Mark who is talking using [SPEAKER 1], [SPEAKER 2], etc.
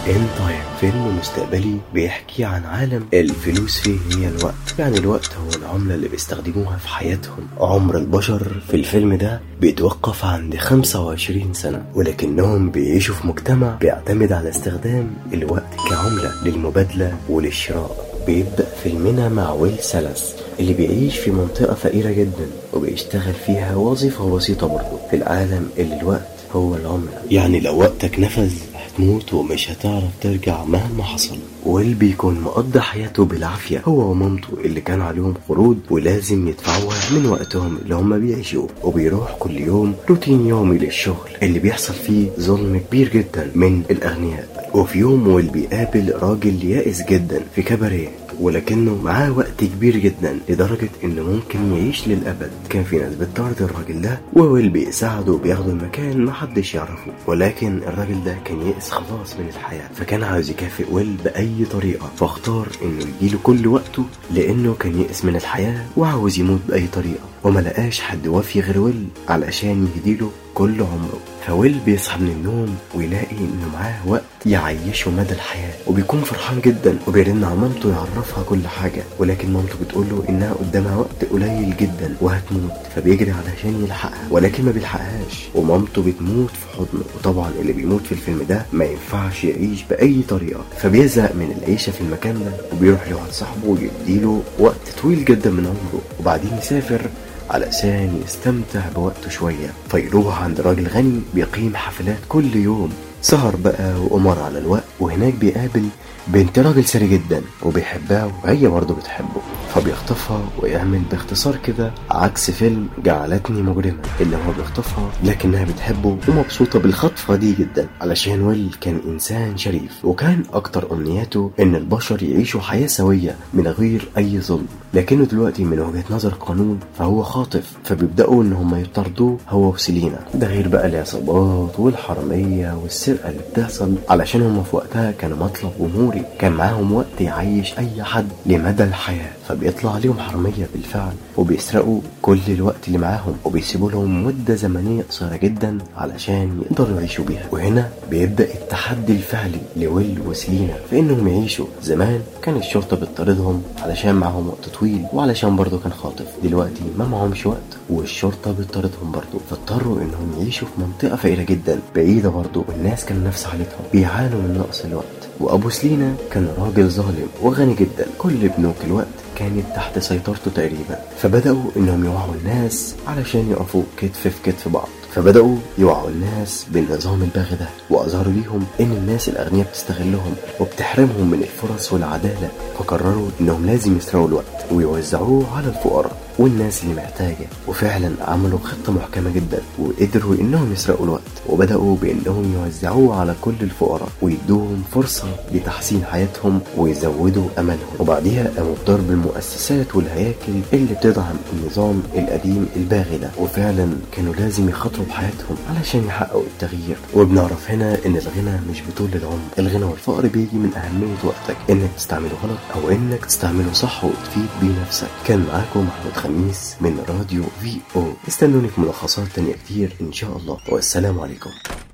[SPEAKER 1] ان تايم فيلم مستقبلي بيحكي عن عالم الفلوس فيه هي الوقت يعني الوقت هو العملة اللي بيستخدموها في حياتهم عمر البشر في الفيلم ده بيتوقف عند 25 سنة ولكنهم بيعيشوا في مجتمع بيعتمد على استخدام الوقت كعملة للمبادلة وللشراء بيبدأ فيلمنا مع ويل سالاس اللي بيعيش في منطقة فقيرة جدا وبيشتغل فيها وظيفة بسيطة برضه في العالم اللي الوقت هو العملة يعني لو وقتك نفذ هتموت ومش هتعرف ترجع مهما حصل ويل بيكون مقضي حياته بالعافية هو ومامته اللي كان عليهم قروض ولازم يدفعوها من وقتهم اللي هم بيعيشوه وبيروح كل يوم روتين يومي للشغل اللي بيحصل فيه ظلم كبير جدا من الأغنياء وفي يوم ويل بيقابل راجل يائس جدا في كباريه ولكنه معاه وقت كبير جدا لدرجة انه ممكن يعيش للأبد كان في ناس بتطارد الراجل ده وويل بيساعده وبياخده المكان محدش يعرفه ولكن الراجل ده كان يائس خلاص من الحياة فكان عاوز يكافئ ويل بأي طريقة فاختار انه يديله كل وقته لانه كان يائس من الحياة وعاوز يموت بأي طريقة وما لقاش حد وافي غير ويل علشان يهديله كل عمره فويل بيصحى من النوم ويلاقي انه معاه وقت يعيشه مدى الحياة وبيكون فرحان جدا وبيرن على مامته يعرفها كل حاجة ولكن مامته بتقول له انها قدامها وقت قليل جدا وهتموت فبيجري علشان يلحقها ولكن ما بيلحقهاش ومامته بتموت في حضنه وطبعا اللي بيموت في الفيلم ده ما ينفعش يعيش بأي طريقة فبيزهق من العيشة في المكان ده وبيروح لواحد صاحبه ويديله وقت طويل جدا من عمره وبعدين يسافر علشان يستمتع بوقته شوية فيروح عند راجل غني بيقيم حفلات كل يوم سهر بقى وقمر على الوقت وهناك بيقابل بنت راجل ثري جدا وبيحبها وهي برضه بتحبه فبيخطفها ويعمل باختصار كده عكس فيلم جعلتني مجرما اللي هو بيخطفها لكنها بتحبه ومبسوطة بالخطفة دي جدا علشان ويل كان إنسان شريف وكان أكتر أمنياته إن البشر يعيشوا حياة سوية من غير أي ظلم لكنه دلوقتي من وجهة نظر القانون فهو خاطف فبيبدأوا إن هم يطاردوه هو وسيلينا ده غير بقى العصابات والحرامية والسرقة اللي بتحصل علشان هم في وقتها كانوا مطلب جمهوري كان معاهم وقت يعيش أي حد لمدى الحياة فبيطلع عليهم حرامية بالفعل وبيسرقوا كل الوقت اللي معاهم وبيسيبوا لهم مدة زمنية قصيرة جدا علشان يقدروا يعيشوا بيها وهنا بيبدأ التحدي الفعلي لويل وسلينا في انهم يعيشوا زمان كان الشرطة بتطاردهم علشان معاهم وقت طويل وعلشان برضه كان خاطف دلوقتي ما معهمش وقت والشرطة بتطاردهم برضه فاضطروا انهم يعيشوا في منطقة فقيرة جدا بعيدة برضه والناس كانوا نفس حالتهم بيعانوا من نقص الوقت وابو سلينا كان راجل ظالم وغني جدا كل بنوك الوقت كانت تحت سيطرته تقريبا فبدأوا انهم يوعوا الناس علشان يقفوا كتف في كتف بعض فبدأوا يوعوا الناس بالنظام الباغي ده وأظهروا ليهم إن الناس الأغنياء بتستغلهم وبتحرمهم من الفرص والعدالة فقرروا إنهم لازم يسرقوا الوقت ويوزعوه على الفقراء والناس اللي محتاجة وفعلا عملوا خطة محكمة جدا وقدروا إنهم يسرقوا الوقت وبدأوا بإنهم يوزعوه على كل الفقراء ويدوهم فرصة لتحسين حياتهم ويزودوا أملهم وبعديها قاموا بضرب المؤسسات والهياكل اللي بتدعم النظام القديم الباغي ده وفعلا كانوا لازم يخاطروا بحياتهم علشان يحققوا التغيير وبنعرف هنا إن الغنى مش بطول العمر الغنى والفقر بيجي من أهمية وقتك إنك تستعمله غلط أو إنك تستعمله صح وتفيد بيه نفسك كان معاكم محمود خميس من راديو في او استنوني في ملخصات تانية كتير ان شاء الله والسلام عليكم